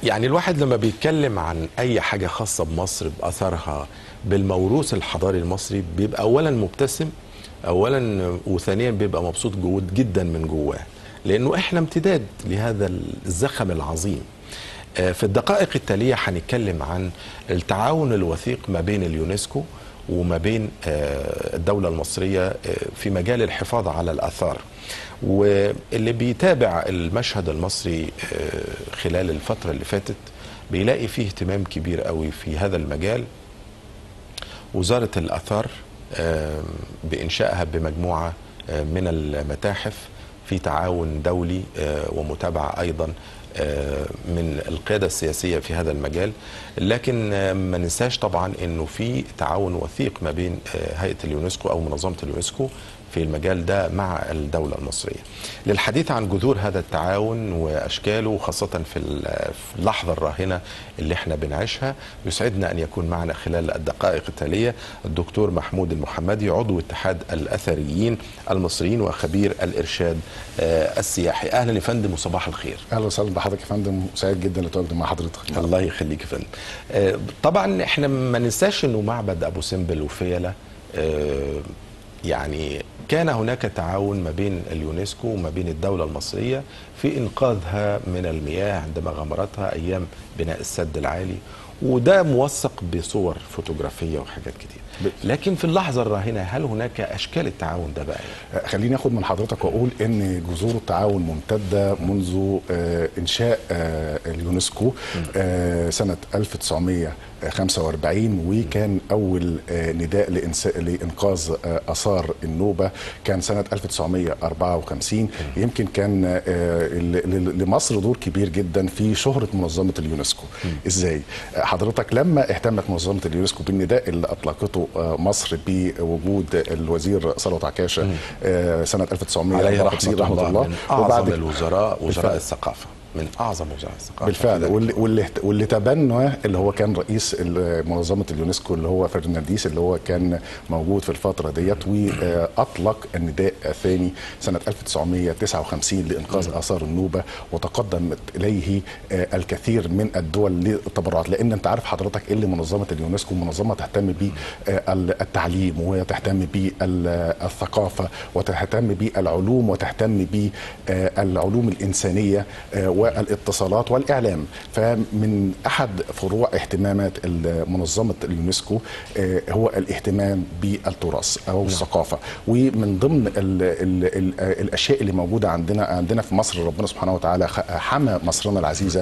يعني الواحد لما بيتكلم عن اي حاجه خاصه بمصر باثرها بالموروث الحضاري المصري بيبقى اولا مبتسم اولا وثانيا بيبقى مبسوط جود جدا من جواه لانه احنا امتداد لهذا الزخم العظيم آه، في الدقائق التاليه هنتكلم عن التعاون الوثيق ما بين اليونسكو وما بين آه، الدولة المصرية آه، في مجال الحفاظ على الآثار واللي بيتابع المشهد المصري آه، خلال الفترة اللي فاتت بيلاقي فيه اهتمام كبير قوي في هذا المجال وزارة الآثار آه، بإنشائها بمجموعة آه، من المتاحف في تعاون دولي آه، ومتابعة أيضا آه، من القيادة السياسية في هذا المجال لكن آه، ما ننساش طبعا أنه في تعاون وثيق ما بين آه، هيئة اليونسكو أو منظمة اليونسكو في المجال ده مع الدولة المصرية للحديث عن جذور هذا التعاون وأشكاله خاصة في ال- في اللحظة الراهنة اللي احنا بنعيشها يسعدنا أن يكون معنا خلال الدقائق التالية الدكتور محمود المحمدي عضو اتحاد الأثريين المصريين وخبير الإرشاد آه، السياحي أهلا يا فندم وصباح الخير اهلا وسهلا بحضرتك يا فندم سعيد جدا لتواجد مع حضرتك الله يخليك يا فندم آه، طبعا احنا ما ننساش انه معبد ابو سمبل وفيلة آه، يعني كان هناك تعاون ما بين اليونسكو وما بين الدولة المصرية في إنقاذها من المياه عندما غمرتها أيام بناء السد العالي وده موثق بصور فوتوغرافية وحاجات كتير لكن في اللحظة الراهنة هل هناك أشكال التعاون ده بقى آه، خليني اخد من حضرتك واقول ان جذور التعاون ممتده منذ آه، انشاء آه، اليونسكو آه، سنه 1945 وكان اول آه، نداء لإنس- لانقاذ آه، اثار النوبه كان سنه 1954 يمكن كان آه، ل- ل- لمصر دور كبير جدا في شهره منظمه اليونسكو ازاي آه، حضرتك لما اهتمت منظمه اليونسكو بالنداء اللي اطلقته آه، مصر بوجود الوزير ثروت عكاشه آه، سنه 1954 عليه رحمة الله, من أعظم وبعد الوزراء وزراء بالفعل. الثقافة من أعظم وزراء الثقافة بالفعل في ذلك واللي واللي, واللي تبنى اللي هو كان رئيس ال- منظمه اليونسكو اللي هو فرنانديس اللي هو كان موجود في الفتره ديت واطلق النداء الثاني سنه 1959 لانقاذ اثار النوبه وتقدمت اليه آه، الكثير من الدول للتبرعات لان انت عارف حضرتك ايه اللي منظمه اليونسكو منظمه تهتم بالتعليم وتهتم بالثقافه وتهتم بالعلوم وتهتم بالعلوم الانسانيه آه، والاتصالات والاعلام فمن احد فروع اهتمامات منظمه اليونسكو آه، هو الاهتمام بالتراث او الثقافه ومن ضمن ال ال ال الاشياء اللي موجوده عندنا عندنا في مصر ربنا سبحانه وتعالى خ- حمى مصرنا العزيزه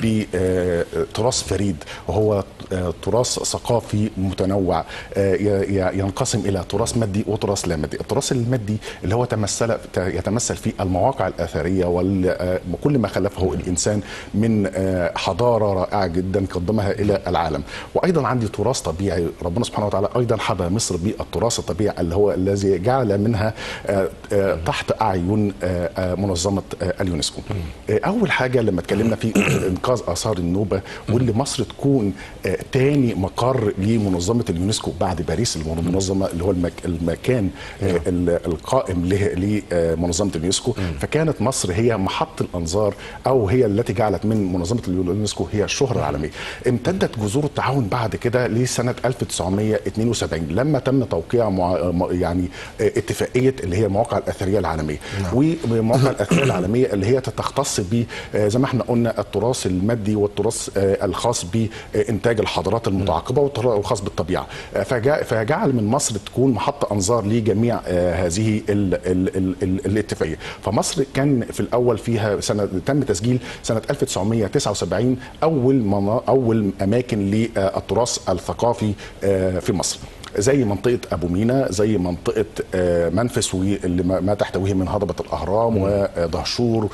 بتراث فريد وهو آه، تراث ثقافي متنوع آه، ي- ي- ينقسم الى تراث مادي وتراث لا مادي التراث المادي اللي هو تمثل يتمثل في المواقع الاثريه وكل ما خلفه الانسان من آه، حضاره رائعه جدا قدمها الى العالم وايضا عندي تراث طبيعي ربنا سبحانه وتعالى ايضا حمى مصر بالتراث الطبيعي اللي هو الذي جعل منها آه، آه، تحت اعين آه، آه، منظمه آه، اليونسكو آه، اول حاجه لما اتكلمنا في انقاذ اثار النوبه واللي مصر تكون آه، تاني مقر لمنظمه اليونسكو بعد باريس المنظمه اللي هو المك المكان آه، ال- القائم له- لمنظمه اليونسكو فكانت مصر هي محط الانظار او هي التي جعلت من منظمه اليونسكو هي الشهره العالميه امتدت جذور التعاون بعد كده لسنه 1972 لما تم توقيع مع م- يعني آه، اتفاقيه اللي هي المواقع الاثريه العالميه والمواقع الاثريه العالميه اللي هي تختص ب آه، زي ما احنا قلنا التراث المادي والتراث آه، الخاص بانتاج الحضارات المتعاقبه والتراث الخاص بالطبيعه آه، فجا- فجعل من مصر تكون محط انظار لجميع آه، هذه ال ال ال ال الاتفاقيه فمصر كان في الاول فيها سنه تم تسجيل سنه 1979 اول منا اول اماكن للتراث الثقافي آه، في مصر زي منطقة أبو مينا زي منطقة آه، منفس واللي ما ما تحتويه من هضبة الأهرام ودهشور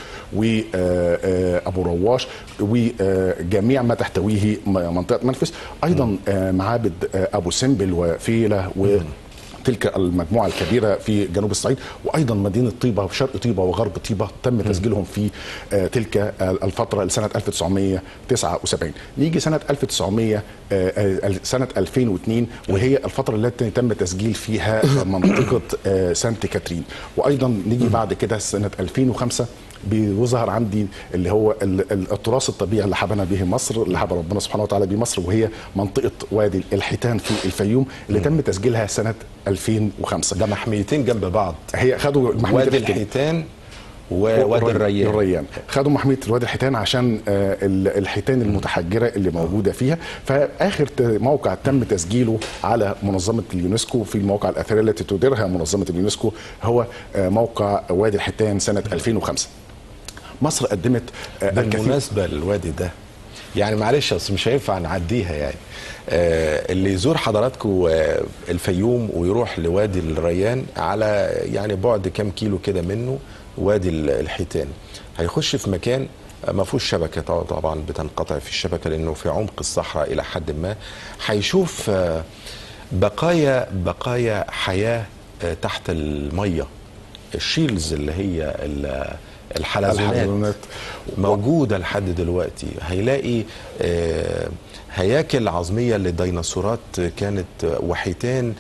وأبو رواش وجميع ما تحتويه م- منطقة منفس أيضا آه، معابد آه، أبو سمبل وفيلة و تلك المجموعة الكبيرة في جنوب الصعيد وأيضا مدينة طيبة وشرق طيبة وغرب طيبة تم تسجيلهم في آه، تلك آه، الفترة لسنة 1979 نيجي سنة 1900 آه، آه، سنة 2002 وهي الفترة التي تم تسجيل فيها منطقة آه، سانت كاترين وأيضا نيجي بعد كده سنة 2005 بيظهر عندي اللي هو ال- ال- التراث الطبيعي اللي حبنا به مصر اللي حب ربنا سبحانه وتعالى به مصر وهي منطقه وادي الحيتان في الفيوم اللي تم تسجيلها سنه 2005 ده محميتين جنب بعض هي خدوا محمية وادي الحيتان. الحيتان ووادي الريان الريان خدوا محميه الوادي الحيتان عشان آه، ال- الحيتان المتحجره اللي موجوده فيها فاخر ت- موقع تم تسجيله على منظمه اليونسكو في المواقع الاثريه التي تديرها منظمه اليونسكو هو آه، موقع وادي الحيتان سنه 2005 مصر قدمت آه، الكثير بالمناسبه الوادي ده يعني معلش اصل مش هينفع نعديها يعني آه اللي يزور حضراتكم آه الفيوم ويروح لوادي الريان على يعني بعد كام كيلو كده منه وادي ال- الحيتان هيخش في مكان آه، ما فيهوش شبكه طبعا- طبعا بتنقطع في الشبكه لانه في عمق الصحراء الى حد ما هيشوف آه بقايا بقايا حياه آه تحت الميه الشيلز اللي هي ال- الحلزونات الحلزونات. موجوده لحد دلوقتي هيلاقي آه، هياكل عظميه للديناصورات كانت وحيتان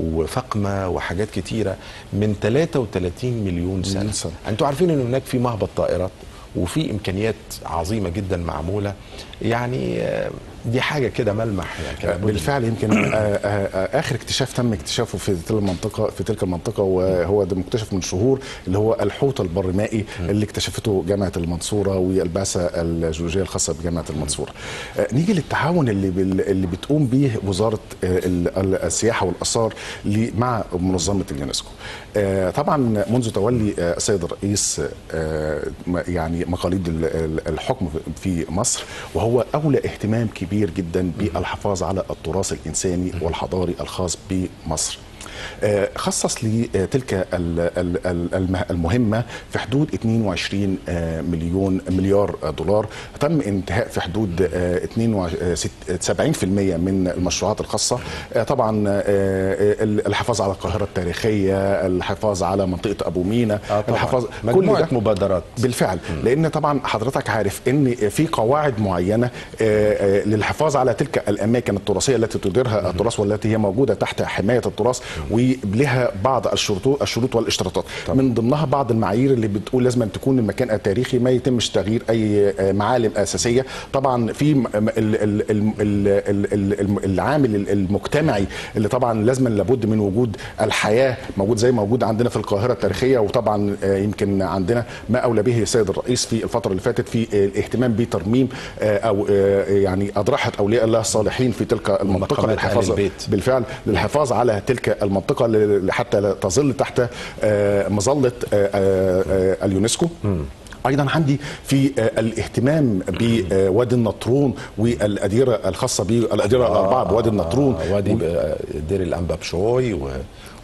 وفقمه وحاجات كتيره من 33 مليون سنه, مليون سنة. انتوا عارفين ان هناك في مهبط طائرات وفي امكانيات عظيمه جدا معموله يعني آه، دي حاجه كده ملمح يعني كان لابد بالفعل يمكن آه، آه، آه، اخر اكتشاف تم اكتشافه في تلك المنطقه في تلك المنطقه وهو ده مكتشف من شهور اللي هو الحوت البرمائي اللي اكتشفته جامعه المنصوره والبعثه الجيولوجيه الخاصه بجامعه المنصوره. آه، نيجي للتعاون اللي بال- اللي بتقوم به وزاره آه، ال- ال- السياحه والاثار ل- مع منظمه اليونسكو. آه، طبعا منذ تولي آه، السيد الرئيس آه، م- يعني مقاليد ال- ال- الحكم في مصر وهو اولى اهتمام كبير جدا بالحفاظ على التراث الانساني والحضاري الخاص بمصر. آه، خصص لتلك ال- ال- ال- المه- المهمه في حدود 22 آه، مليون مليار دولار تم انتهاء في حدود آه، 22 ست- 70% من المشروعات الخاصه آه، طبعا آه، آه، الحفاظ على القاهره التاريخيه الحفاظ على منطقه ابو مينا آه طبعاً. الحفاظ مجموعه مبادرات بالفعل لان طبعا حضرتك عارف ان في قواعد معينه آه، آه، للحفاظ على تلك الاماكن التراثيه التي تديرها التراث والتي هي موجوده تحت حمايه التراث ولها بعض الشروط الشروط والاشتراطات من ضمنها بعض المعايير اللي بتقول لازم أن تكون المكان التاريخي ما يتمش تغيير اي آه، معالم اساسيه طبعا في م- ال- ال- ال- ال- ال- ال- العامل المجتمعي اللي طبعا لازما لابد من وجود الحياه موجود زي موجود عندنا في القاهره التاريخيه وطبعا آه، يمكن عندنا ما اولى به السيد الرئيس في الفتره اللي فاتت في آه، الاهتمام بترميم آه، او آه، يعني اضرحه اولياء الله الصالحين في تلك المنطقه ومقامات أهل للحفاظ البيت. بالفعل للحفاظ على تلك المنطقه ل- حتى لا تظل تحت آه، مظله آه، آه، آه، اليونسكو ايضا عندي في آه، الاهتمام بوادي النطرون والاديره الخاصه بالاديره الاربعه بوادي النطرون آه، وادي ب- دير الانبا بشوي و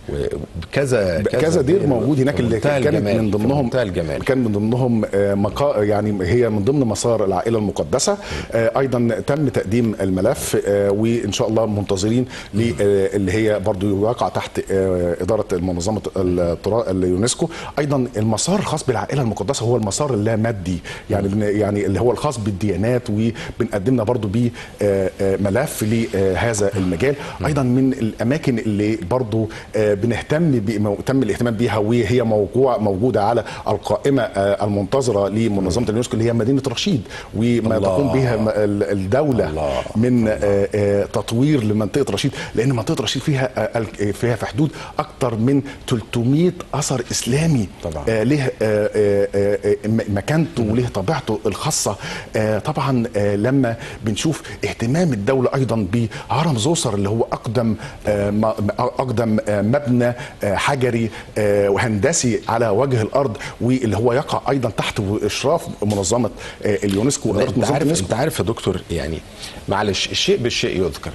وكذا كذا دير موجود هناك اللي منتهى كانت الجمال، من في ضمنهم منتهى الجمال كان من ضمنهم آه، مقا يعني هي من ضمن مسار العائله المقدسه آه، ايضا تم تقديم الملف آه، وان شاء الله منتظرين ل- آه، اللي هي برضو يقع تحت آه، اداره المنظمه الترا- اليونسكو ايضا المسار الخاص بالعائله المقدسه هو المسار اللامادي يعني بن- يعني اللي هو الخاص بالديانات وبنقدمنا برضو بيه آه، آه، ملف لهذا المجال ايضا من الاماكن اللي برضو آه، بنهتم ب- تم الاهتمام بيها وهي موقوع موجوده على القائمه آه، المنتظره لمنظمه اليونسكو اللي هي مدينه رشيد وما الله. تقوم بها م- ال- الدوله الله. من آه، آه، تطوير لمنطقه رشيد لان منطقه رشيد فيها آه، ال- فيها في حدود اكثر من 300 اثر اسلامي طبعا. آه، له آه، آه، آه، م- مكانته وله طبيعته الخاصه آه، طبعا آه، لما بنشوف اهتمام الدوله ايضا بهرم زوسر اللي هو اقدم آه، م- اقدم آه، مبنى آه، حجري آه، وهندسي على وجه الارض واللي هو يقع ايضا تحت اشراف منظمه آه، اليونسكو لا، وإدارة انت منظمة عارف اليونسكو. انت عارف يا دكتور يعني معلش الشيء بالشيء يذكر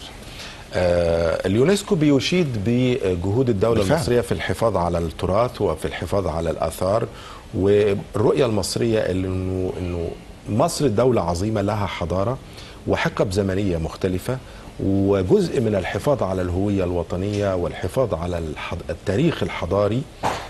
آه اليونسكو بيشيد بجهود الدولة بالفعل. المصرية في الحفاظ على التراث وفي الحفاظ على الآثار والرؤية المصرية اللي انه انه مصر دولة عظيمة لها حضارة وحقب زمنية مختلفة وجزء من الحفاظ على الهوية الوطنية والحفاظ على الحض... التاريخ الحضاري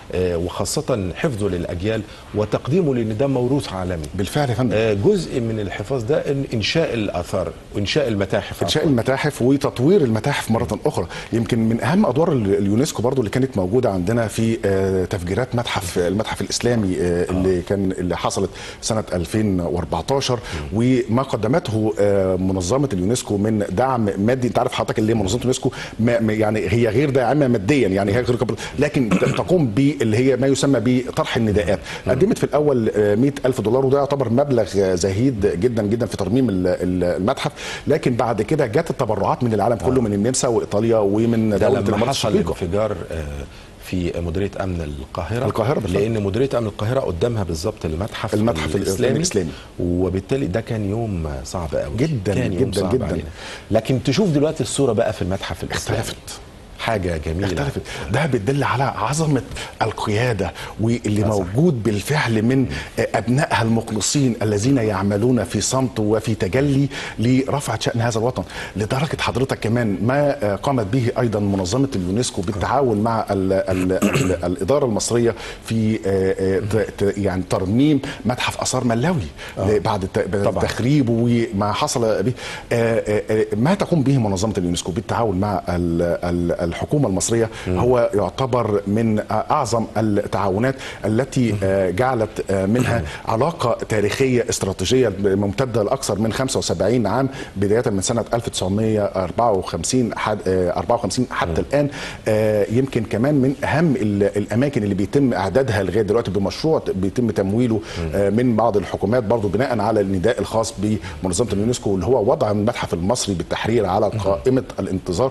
آه، وخاصه حفظه للاجيال وتقديمه لان ده موروث عالمي بالفعل يا فندم آه، جزء من الحفاظ ده إن انشاء الاثار وانشاء المتاحف انشاء عفواً. المتاحف وتطوير المتاحف مره اخرى يمكن من اهم ادوار ال- اليونسكو برضو اللي كانت موجوده عندنا في آه، تفجيرات متحف المتحف الاسلامي آه، اللي كان اللي حصلت سنه 2014 وما قدمته آه، منظمه اليونسكو من دعم مادي انت عارف حضرتك اللي هي منظمه اليونسكو ما ما- يعني هي غير داعمه ماديا يعني هي غير قابلة- لكن ت- تقوم باللي هي ما يسمى بطرح النداءات قدمت في الاول 100 ألف دولار وده يعتبر مبلغ آه، زهيد جدا جدا في ترميم ال- ال- المتحف لكن بعد كده جت التبرعات من العالم كله من النمسا وايطاليا ومن ده دوله لما الامارات حصل الشقيقه انفجار آه، في مديريه امن القاهره القاهرة بالفعل. لان مديريه امن القاهره قدامها بالظبط المتحف المتحف الإسلامي الإسلامي. وبالتالي ده كان يوم صعب قوي جداً، كان يوم جداً، صعب جداً. علينا. لكن تشوف دلوقتي الصوره بقى في المتحف الاسلامي اختلفت. حاجه جميله اختلفت ده بتدل على عظمه القياده واللي صح. موجود بالفعل من ابنائها المخلصين الذين يعملون في صمت وفي تجلي لرفعه شان هذا الوطن لدرجه حضرتك كمان ما قامت به ايضا منظمه اليونسكو بالتعاون مع ال ال ال الاداره المصريه في ت- ت- يعني ترميم متحف اثار ملاوي بعد الت- طبعاً. تخريبه وما حصل به آه، آه، ما تقوم به منظمه اليونسكو بالتعاون مع ال- ال- الحكومه المصريه هو يعتبر من اعظم التعاونات التي آه، جعلت آه، منها علاقه تاريخيه استراتيجيه ممتده لاكثر من 75 عام بدايه من سنه 1954 حد- آه، 54 حتى الان آه، يمكن كمان من اهم ال- الاماكن اللي بيتم اعدادها لغايه دلوقتي بمشروع بيتم تمويله آه، من بعض الحكومات برضو بناء على النداء الخاص بمنظمه اليونسكو اللي هو وضع المتحف المصري بالتحرير على قائمه الانتظار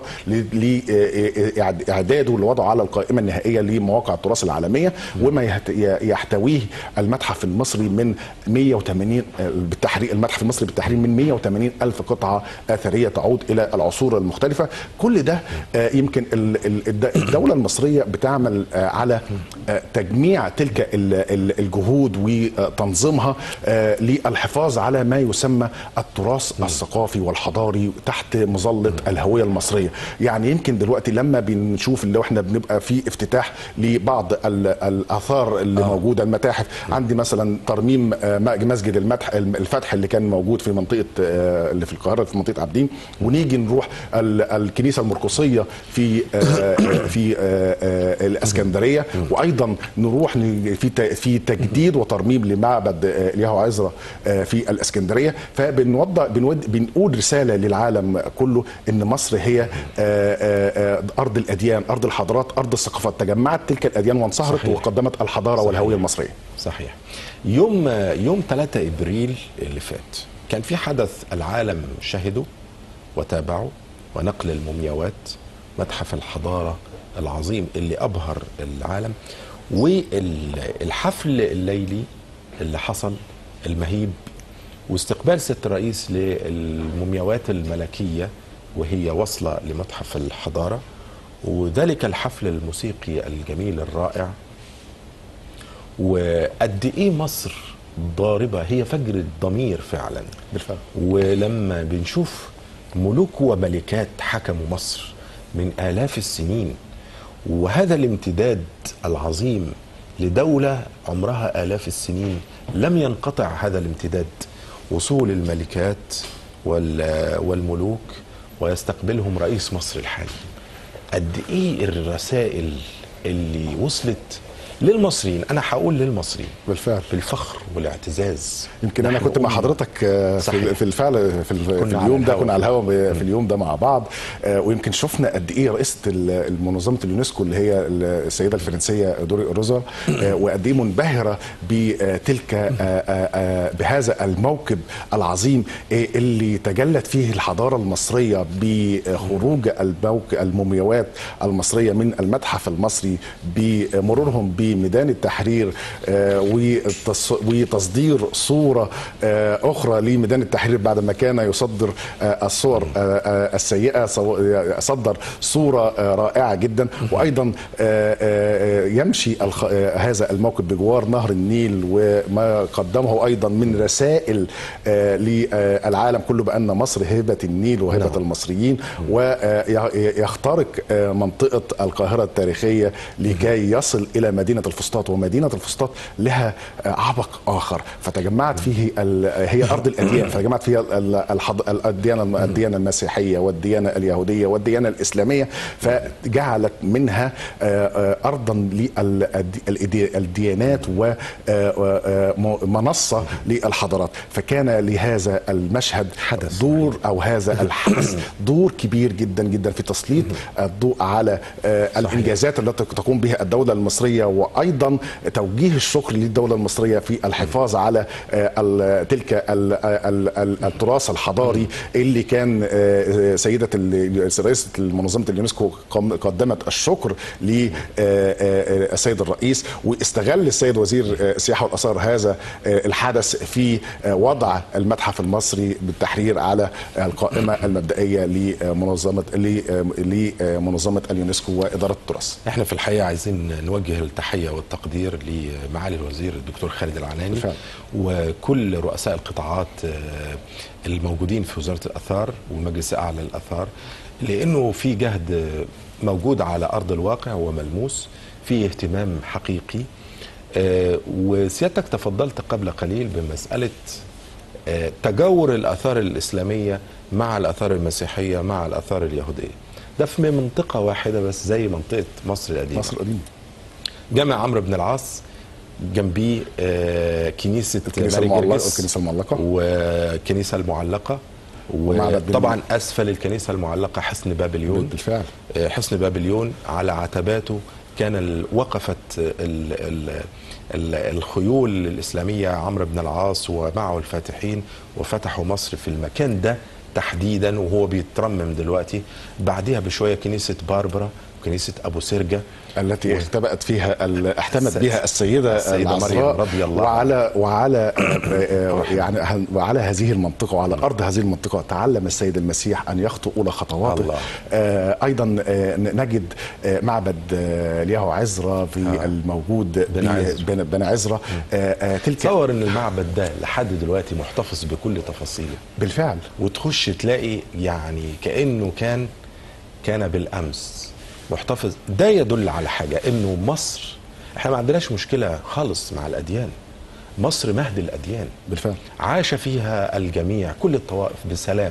لاعداده لوضعه على القائمه النهائيه لمواقع التراث العالميه وما يهت- ي- يحتويه المتحف المصري من 180 آه، بالتحرير المتحف المصري بالتحرير من 180 الف قطعه اثريه تعود الى العصور المختلفه كل ده آه، يمكن ال- ال- الد- الدوله المصريه بتعمل آه، على آه، تجميع تلك ال- ال- الجهود وتنظيمها آه، للحفاظ على ما يسمى التراث الثقافي والحضاري تحت مظله الهويه المصريه يعني يمكن دلوقتي لما بنشوف اللي احنا بنبقى في افتتاح لبعض ال- الاثار اللي آه. موجوده المتاحف عندي مثلا ترميم آه، مسجد المتح الفتح اللي كان موجود في منطقه آه، اللي في القاهره في منطقه عابدين ونيجي نروح ال- الكنيسه المرقسيه في آه، آه، في آه، آه، الاسكندريه وايضا نروح ن- في ت- في تجديد وترميم لمعبد آه، اليهو عزرا آه، في الاسكندريه فبنوضع بنود بنقول رساله للعالم كله ان مصر هي آه، آه، آه، ارض الاديان ارض الحضارات ارض الثقافات تجمعت تلك الاديان وانصهرت صحيح. وقدمت الحضاره صحيح. والهويه المصريه صحيح يوم يوم 3 ابريل اللي فات كان في حدث العالم شهده وتابعه ونقل المومياوات متحف الحضاره العظيم اللي ابهر العالم والحفل الليلي اللي حصل المهيب واستقبال سياده الرئيس للمومياوات الملكيه وهي واصله لمتحف الحضاره وذلك الحفل الموسيقي الجميل الرائع وقد ايه مصر ضاربه هي فجر الضمير فعلا بالفعل ولما بنشوف ملوك وملكات حكموا مصر من آلاف السنين وهذا الامتداد العظيم لدولة عمرها آلاف السنين لم ينقطع هذا الامتداد وصول الملكات وال- والملوك ويستقبلهم رئيس مصر الحالي قد ايه الرسائل اللي وصلت للمصريين انا هقول للمصريين بالفعل بالفخر والاعتزاز يمكن انا نحن كنت مع أمة. حضرتك آه، صحيح. في في الفعل في, ال- في كنا على اليوم ده الهوا. كنا على الهواء في اليوم ده مع بعض آه، ويمكن شفنا قد ايه رئيسه ال- المنظمه اليونسكو اللي هي السيده الفرنسيه دوري روزا آه، وقد ايه منبهره بتلك آه، آه، آه، بهذا الموكب العظيم آه، اللي تجلت فيه الحضاره المصريه بخروج الموك المومياوات المصريه من المتحف المصري بمرورهم بميدان التحرير آه، وتص- وتصدير صوره آه، اخرى لميدان التحرير بعد ما كان يصدر آه، الصور آه، آه، السيئه صو- صدر صوره آه، رائعه جدا وايضا آه، آه، يمشي الخ- آه، هذا الموكب بجوار نهر النيل وما قدمه ايضا من رسائل آه، للعالم كله بان مصر هبه النيل وهبه نعم. المصريين ويخترق منطقه القاهره التاريخيه لكي يصل الى مدينه مدينه الفسطاط ومدينه الفسطاط لها آه، عبق اخر فتجمعت فيه ال- هي ارض الاديان فتجمعت فيها ال- الحض- ال- الديانه الديانه المسيحيه والديانه اليهوديه والديانه الاسلاميه فجعلت منها آه، آه، ارضا للديانات ومنصه للحضارات فكان لهذا المشهد حدث. دور او هذا الحدث دور كبير جدا جدا في تسليط الضوء على آه، الانجازات التي تقوم بها الدوله المصريه وايضا توجيه الشكر للدوله المصريه في الحفاظ على آه، ال- تلك ال- ال- ال- التراث الحضاري اللي كان آه، آه، سيده ال- رئيسه منظمه اليونسكو قم- قدمت الشكر للسيد الرئيس واستغل السيد وزير آه، السياحه والاثار هذا آه، الحدث في آه، وضع المتحف المصري بالتحرير على القائمه المبدئيه لمنظمه لمنظمه اليونسكو واداره التراث. احنا في الحقيقه عايزين نوجه التحيه والتقدير لمعالي الوزير الدكتور خالد العناني بالفعل. وكل رؤساء القطاعات آه، الموجودين في وزاره الاثار والمجلس الاعلى للاثار لانه في جهد آه، موجود على ارض الواقع وملموس في اهتمام حقيقي آه، وسيادتك تفضلت قبل قليل بمساله آه، تجاور الاثار الاسلاميه مع الاثار المسيحيه مع الاثار اليهوديه ده في منطقه واحده بس زي منطقه مصر القديمه مصر القديمه. جامع عمرو بن العاص جنبيه آه، كنيسه الكنيسه ماري المعلقه جرجس الكنيسه المعلقه والكنيسه المعلقه ومعبد بن- وطبعا اسفل الكنيسه المعلقه حصن بابليون بالفعل آه، حصن بابليون على عتباته كان ال- وقفت ال ال ال الخيول الإسلامية عمرو بن العاص ومعه الفاتحين وفتحوا مصر في المكان ده تحديدا وهو بيترمم دلوقتي بعدها بشوية كنيسة باربرا وكنيسة أبو سرجة التي اختبأت فيها ال- احتمت الس- بها السيده, السيدة مريم العذراء رضي الله وعلى وعلى آه، آه، يعني هن- وعلى هذه المنطقه وعلى ارض هذه المنطقه تعلم السيد المسيح ان يخطو اولى خطواته الله. آه، ايضا آه، ن- نجد آه، معبد آه، اليهو عزرا في آه. الموجود بن عزرا. بن بن عزرا آه، آه، تلك تصور ان المعبد ده لحد دلوقتي محتفظ بكل تفاصيله بالفعل وتخش تلاقي يعني كانه كان كان بالامس محتفظ ده يدل على حاجه انه مصر احنا ما عندناش مشكله خالص مع الاديان مصر مهد الاديان بالفعل عاش فيها الجميع كل الطوائف بسلام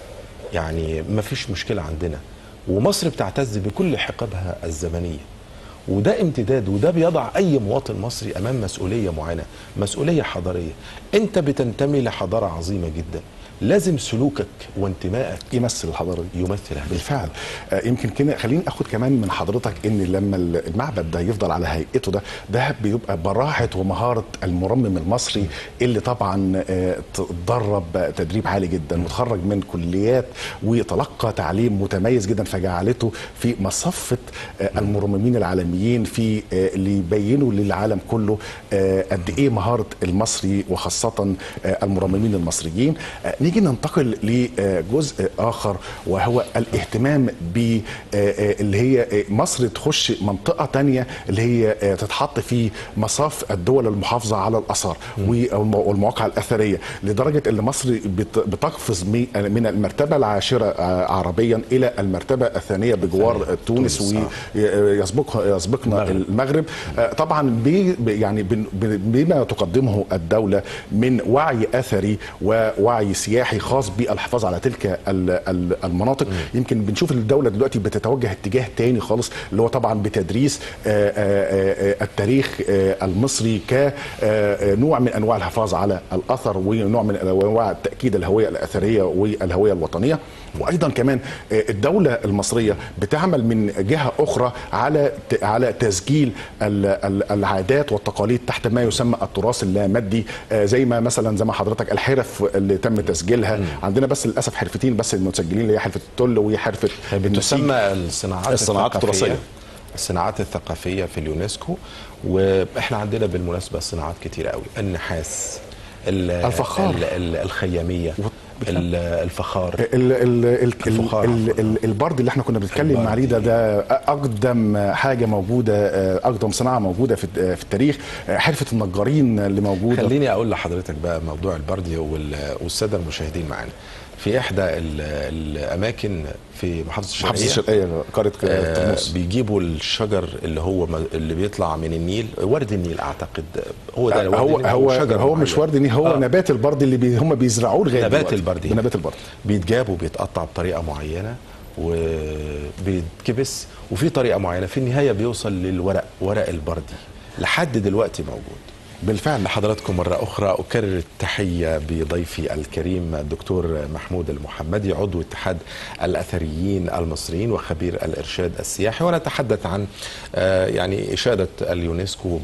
يعني ما فيش مشكله عندنا ومصر بتعتز بكل حقبها الزمنيه وده امتداد وده بيضع اي مواطن مصري امام مسؤوليه معينه مسؤوليه حضاريه انت بتنتمي لحضاره عظيمه جدا لازم سلوكك وانتمائك يمثل الحضاره دي يمثل هذا بالفعل آه، يمكن كده خليني اخد كمان من حضرتك ان لما المعبد ده يفضل على هيئته ده ده بيبقى براعه ومهاره المرمم المصري اللي طبعا آه، اتدرب تدريب عالي جدا وتخرج من كليات وتلقى تعليم متميز جدا فجعلته في مصفه آه، المرممين العالميين في آه، اللي يبينوا للعالم كله آه، قد ايه مهاره المصري وخاصه آه، المرممين المصريين آه، نيجي ننتقل لجزء اخر وهو الاهتمام ب آه، اللي هي آه، مصر تخش منطقه تانية اللي هي آه، تتحط في مصاف الدول المحافظه على الاثار والم- والمواقع الاثريه لدرجه ان مصر بت- بتقفز مي- من المرتبه العاشره آه، عربيا الى المرتبه الثانيه بجوار الثانية. تونس تونس، ويسبقها يسبقنا المغرب. المغرب آه، طبعا بي يعني بن- بن- بما تقدمه الدوله من وعي اثري ووعي سياحي خاص بالحفاظ على تلك ال- ال- المناطق يمكن بنشوف ان الدوله دلوقتي بتتوجه اتجاه تاني خالص اللي هو طبعا بتدريس آه، آه، آه، التاريخ آه، المصري كنوع من انواع الحفاظ على الاثر ونوع من انواع تاكيد الهويه الاثريه والهويه الوطنيه وايضا كمان آه، الدوله المصريه بتعمل من جهه اخرى على ت- على تسجيل ال- ال- العادات والتقاليد تحت ما يسمى التراث اللامادي آه، زي ما مثلا زي ما حضرتك الحرف اللي تم تسجيلها عندنا بس للاسف حرفتين بس المتسجلين اللي هي حرفه التل وحرفه النسيج. بتسمى الصناعات الصناعات الثقافية التراثية. الصناعات الثقافية في اليونسكو واحنا عندنا بالمناسبة صناعات كتيرة قوي النحاس ال- الفخار. ال- ال- الخيامية ال- الفخار ال ال ال الفخار. ال ال البرد اللي احنا كنا بنتكلم البرد. عليه ده ده اقدم حاجه موجوده اقدم صناعه موجوده في في التاريخ حرفه النجارين اللي موجوده خليني اقول لحضرتك بقى موضوع البردي وال- والساده المشاهدين معانا في احدى ال- الاماكن في محافظه الشرقيه محافظه الشرقيه قريه آه، ترمس بيجيبوا الشجر اللي هو م- اللي بيطلع من النيل ورد النيل اعتقد هو ده ورد هو النيل هو شجر هو مش معين. ورد النيل هو آه. نبات البرد اللي بي هم بيزرعوه لغايه نبات دلوقتي. البرد هنا. نبات البرد بيتجاب وبيتقطع بطريقه معينه وبيتكبس وفي طريقه معينه في النهايه بيوصل للورق ورق البردي لحد دلوقتي موجود بالفعل لحضراتكم مرة أخرى أكرر التحية بضيفي الكريم الدكتور محمود المحمدي عضو اتحاد الأثريين المصريين وخبير الإرشاد السياحي ونتحدث عن آه، يعني إشادة اليونسكو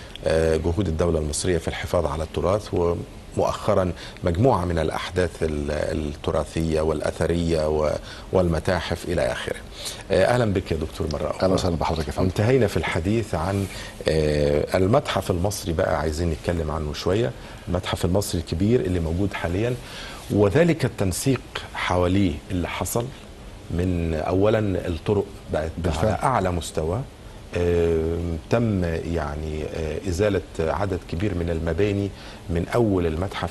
بجهود الدولة المصرية في الحفاظ على التراث ومؤخرا مجموعة من الأحداث ال- التراثية والأثرية و- والمتاحف إلى آخره آه، أهلا بك يا دكتور مرة أخرى اهلا وسهلا بحضرتك يا فندم انتهينا في الحديث عن آه، المتحف المصري بقى عايزين نتكلم عنه شوية المتحف المصري الكبير اللي موجود حاليا وذلك التنسيق حواليه اللي حصل من أولا الطرق بقت بالفعل. على أعلى مستوى آه، تم يعني آه، إزالة عدد كبير من المباني من أول المتحف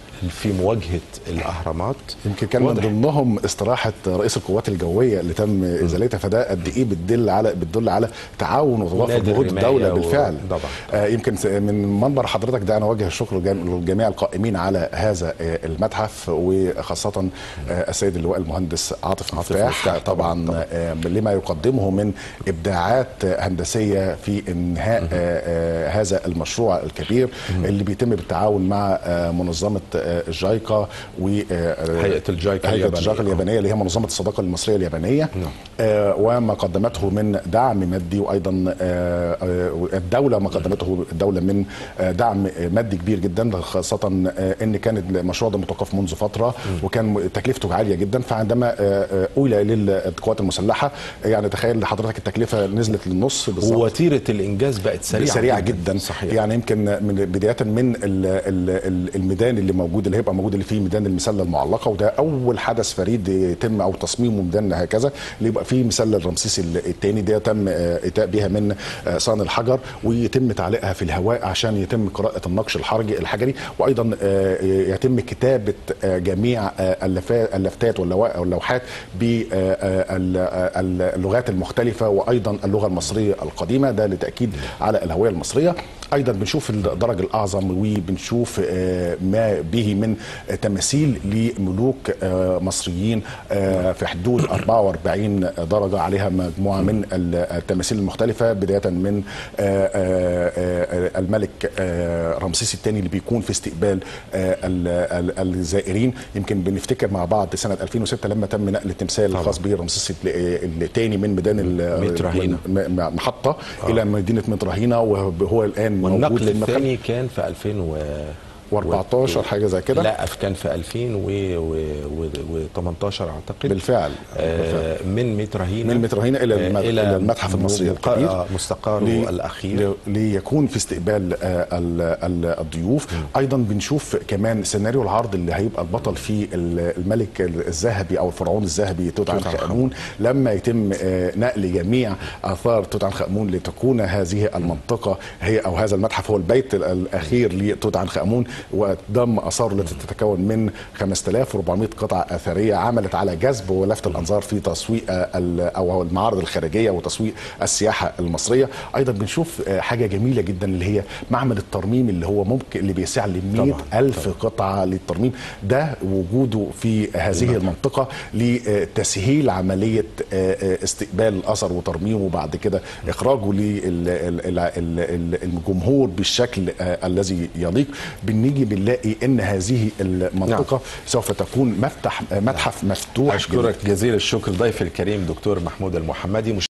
في مواجهة الأهرامات يمكن كان من واضح. ضمنهم استراحه رئيس القوات الجويه اللي تم ازالتها فده قد ايه بتدل على بتدل على تعاون وتضافر نادي جهود الرماية الدوله و- بالفعل طبعا. آه يمكن س- من منبر حضرتك ده انا اوجه الشكر لجم- للجميع القائمين على هذا آه المتحف وخاصه آه السيد اللواء المهندس عاطف عاطف مفتاح مفتاح طبعاً، طبعا طبعاً. آه لما يقدمه من ابداعات آه، هندسيه في انهاء آه آه هذا المشروع الكبير اللي بيتم بالتعاون مع آه منظمه آه الجايكا و آه، هيئة الجايكا هيئه اليابانية. الجايكا اليابانيه اللي هي منظمه الصداقه المصريه اليابانيه نعم. آه وما قدمته من دعم مادي وايضا آه آه الدوله ما قدمته الدوله من آه دعم مادي كبير جدا خاصه آه ان كان المشروع ده متوقف منذ فتره وكان تكلفته عاليه جدا فعندما آه آه اولى للقوات المسلحه يعني تخيل لحضرتك التكلفه نزلت للنص بالظبط ووتيره الانجاز بقت سريعه سريعه جدا صحيح يعني يمكن من بدايه من ال- ال- ال- الميدان اللي موجود اللي هيبقى موجود اللي فيه ميدان المسله المعلقه وده اول حدث فريد يتم او تصميمه ميدان هكذا اللي يبقى فيه مسله الرمسيس الثاني ده تم آه، اتاء بها من آه، صان الحجر ويتم تعليقها في الهواء عشان يتم قراءه النقش الحرجي الحجري وايضا آه، يتم كتابه آه، جميع آه، اللفات اللافتات واللوا- واللوحات باللغات المختلفه وايضا اللغه المصريه القديمه ده لتاكيد على الهويه المصريه ايضا بنشوف الدرج الاعظم وبنشوف آه، ما به من آه، تماثيل لملوك آه، مصريين آه، في حدود 44 درجه عليها مجموعه من التماثيل المختلفه بدايه من آه، آه، آه، الملك آه، رمسيس الثاني اللي بيكون في استقبال آه، ال- ال- الزائرين يمكن بنفتكر مع بعض سنه 2006 لما تم نقل التمثال طبعا. الخاص برمسيس الثاني من ميدان ال- مترهينة. م- محطه الى مدينه مترهينه وهو الان موجود والنقل في المكان الثاني كان في 2000 و و14 حاجه زي كده لا كان في 2018 اعتقد بالفعل آه من مترهينة من مترهينة إلى الم- إلى المتحف المصري مق- الكبير. آه، مستقره لي- الاخير لي- ليكون في استقبال آه، ال- ال- الضيوف ايضا بنشوف كمان سيناريو العرض اللي هيبقى البطل فيه ال- الملك الذهبي او الفرعون الذهبي توت عنخ عنخ امون لما يتم آه، نقل جميع اثار توت عنخ امون لتكون هذه المنطقه هي او هذا المتحف هو البيت ال- الاخير لتوت عنخ امون وضم اثاره التي تتكون من 5400 قطعه اثريه عملت على جذب ولفت الانظار في تسويق آه، ال- او المعارض الخارجيه وتسويق السياحه المصريه ايضا بنشوف آه، حاجه جميله جدا اللي هي معمل الترميم اللي هو ممكن اللي بيسع ل 100 طبعاً، الف قطعه للترميم ده وجوده في هذه المنطقه لتسهيل عمليه آه، آه، استقبال الاثر وترميمه وبعد كده اخراجه للجمهور بالشكل آه، الذي يليق بنيجي بنلاقي ان هذه المنطقه سوف تكون مفتح متحف مفتوح جداً. اشكرك جزيل الشكر ضيف الكريم دكتور محمود المحمدي